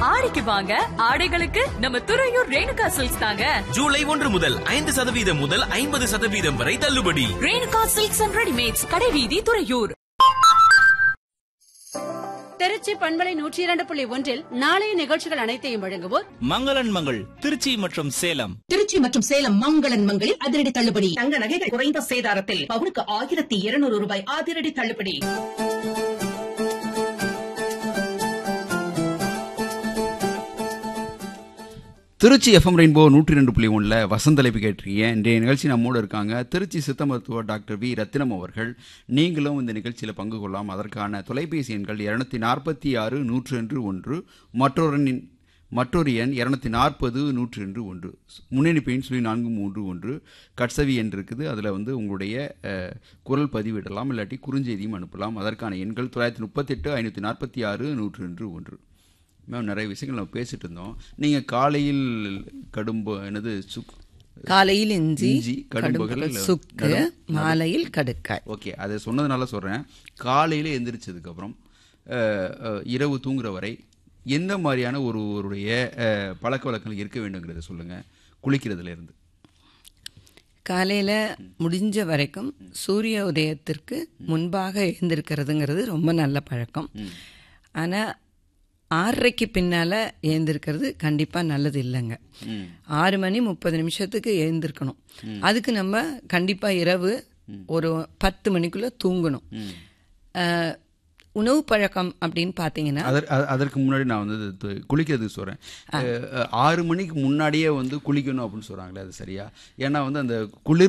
ஆடிக்கு வாங்க ஆடைகளுக்கு நம்ம துறையூர் ரேணுகா சில்க்ஸ் தாங்க ஜூலை ஒன்று முதல் ஐந்து சதவீதம் முதல் ஐம்பது சதவீதம் வரை தள்ளுபடி ரேணுகா சில்க்ஸ் அண்ட் ரெடிமேட்ஸ் கடைவீதி துறையூர் திருச்சி பண்பலை நூற்றி இரண்டு புள்ளி ஒன்றில் நாளைய நிகழ்ச்சிகள் அனைத்தையும் வழங்குவோர் மங்களன் மங்கள் திருச்சி மற்றும் சேலம் திருச்சி மற்றும் சேலம் மங்களன் மங்களில் அதிரடி தள்ளுபடி தங்க நகைகள் குறைந்த சேதாரத்தில் பவுனுக்கு ஆயிரத்தி இருநூறு ரூபாய் அதிரடி தள்ளுபடி திருச்சி எஃப்எம் ரெயின்போ நூற்றி ரெண்டு புள்ளி ஒன்றில் வசந்தலைப்பு கேட்டிருக்கீங்க இன்றைய நிகழ்ச்சி நம்மோடு இருக்காங்க திருச்சி சித்த மருத்துவர் டாக்டர் வி ரத்தினம் அவர்கள் நீங்களும் இந்த நிகழ்ச்சியில் பங்கு கொள்ளலாம் அதற்கான தொலைபேசி எண்கள் இரநூத்தி நாற்பத்தி ஆறு நூற்று ரெண்டு ஒன்று மற்றொரு எண் மற்றொரு எண் இரநூத்தி நாற்பது நூற்று ரெண்டு ஒன்று முன்னணி பெயின் சொல்லி நான்கு மூன்று ஒன்று கட்சவி எண் இருக்குது அதில் வந்து உங்களுடைய அஹ், குரல் பதிவிடலாம் இல்லாட்டி குறுஞ்செய்தியும் அனுப்பலாம் அதற்கான எண்கள் தொள்ளாயிரத்தி முப்பத்தெட்டு ஐநூற்றி நாற்பத்தி ஆறு நூற்று ரெண்டு ஒன்று மேம் நிறைய விஷயங்கள் நம்ம பேசிட்டு இருந்தோம் நீங்கள் காலையில் கடும்பு என்னது சுக் காலையில் இஞ்சி இஞ்சி, கடும்புகள், கடும்புகள் சுக்கு நடு- மாலையில் கடுக்காய் ஓகே அதை சொன்னதுனால சொல்கிறேன் காலையில் எந்திரிச்சதுக்கப்புறம் அஹ், அஹ், இரவு தூங்குற வரை எந்த மாதிரியான ஒரு ஒருடைய அஹ், பழக்க வழக்கங்கள் இருக்க வேண்டுங்கிறத சொல்லுங்கள் குளிக்கிறதுல இருந்து காலையில் முடிஞ்ச வரைக்கும் சூரிய உதயத்திற்கு முன்பாக எழுந்திருக்கிறதுங்கிறது ரொம்ப நல்ல பழக்கம் ஆனால் ஆறரைக்கு பின்னால் எழுந்திருக்கிறது கண்டிப்பாக நல்லது இல்லைங்க ஆறு மணி முப்பது நிமிஷத்துக்கு எழுந்திருக்கணும் அதுக்கு நம்ம கண்டிப்பாக இரவு ஒரு பத்து மணிக்குள்ளே தூங்கணும் அஹ், உணவு பழக்கம் அப்படின்னு பார்த்தீங்கன்னா அதற் அ- அதற்கு முன்னாடி நான் வந்து இது து- குளிக்கிறதுக்கு சொல்கிறேன் ஆறு மணிக்கு முன்னாடியே வந்து குளிக்கணும் அப்படின்னு சொல்கிறாங்களே அது சரியா ஏன்னா வந்து அந்த குளிர்